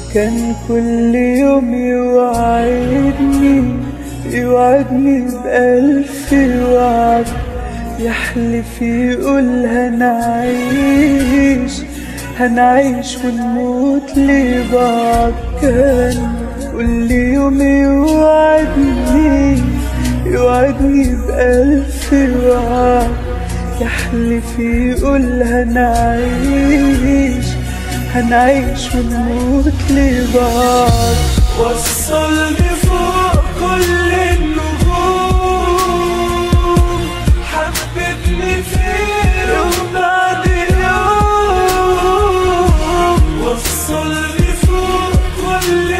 كان كل يوم يوعدني يوعدني بألف وعد يحلف يقول هنعيش هنعيش ونموت لبعض كان كل يوم يوعدني يوعدني بألف وعد يحلف يقول هنعيش هنعيش ونموت لبعض وصلني فوق كل النجوم حببني في يوم بعد يوم وصلني فوق كل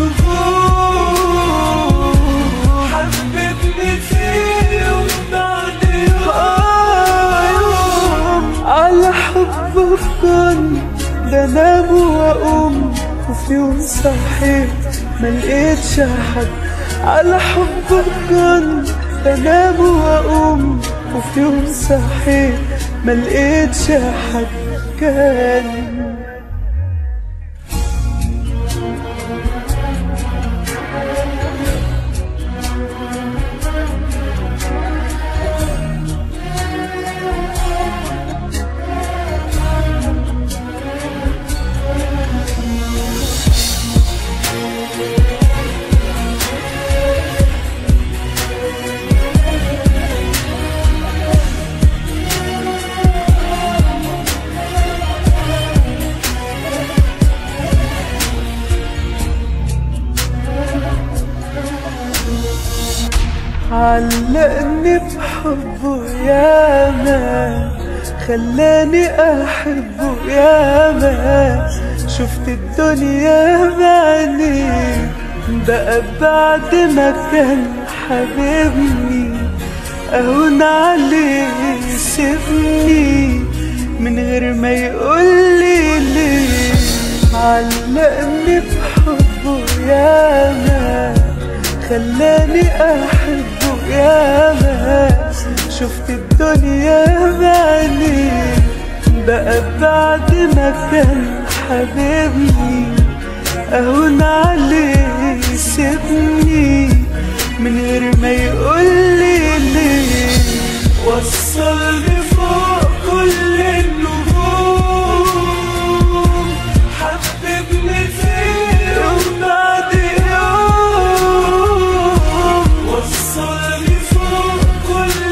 النجوم حببني في يوم بعد يوم على حبك كنت بنام واقوم وفي يوم صحيت ملقيتش حد على حبك كنت بنام واقوم وفي يوم صحيت ملقيتش حد كان علقني بحبه ياما خلاني احبه ياما شفت الدنيا بعيني بقى بعد ما كان حبيبني اهون عليه سيبني من غير ما يقولي ليه علقني بحبه ياما خلاني احبه ياما شفت الدنيا بعيني بقى بعد ما كان حبيبني اهون عليه سيبني من غير ما يقولي ليه وصلني فوق كل النجوم حببني في يوم بعد يوم وصلني فوق كل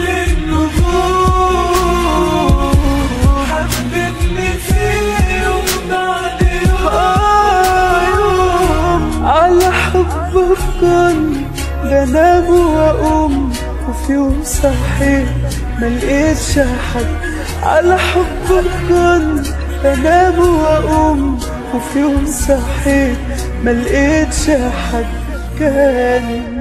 النجوم حببني في يوم بعد يوم على حبك كنت بنام واقوم وفي يوم صحيت ملقيتش حد على حبك كنت بنام واقوم وفي يوم صحيت ملقيتش حد كان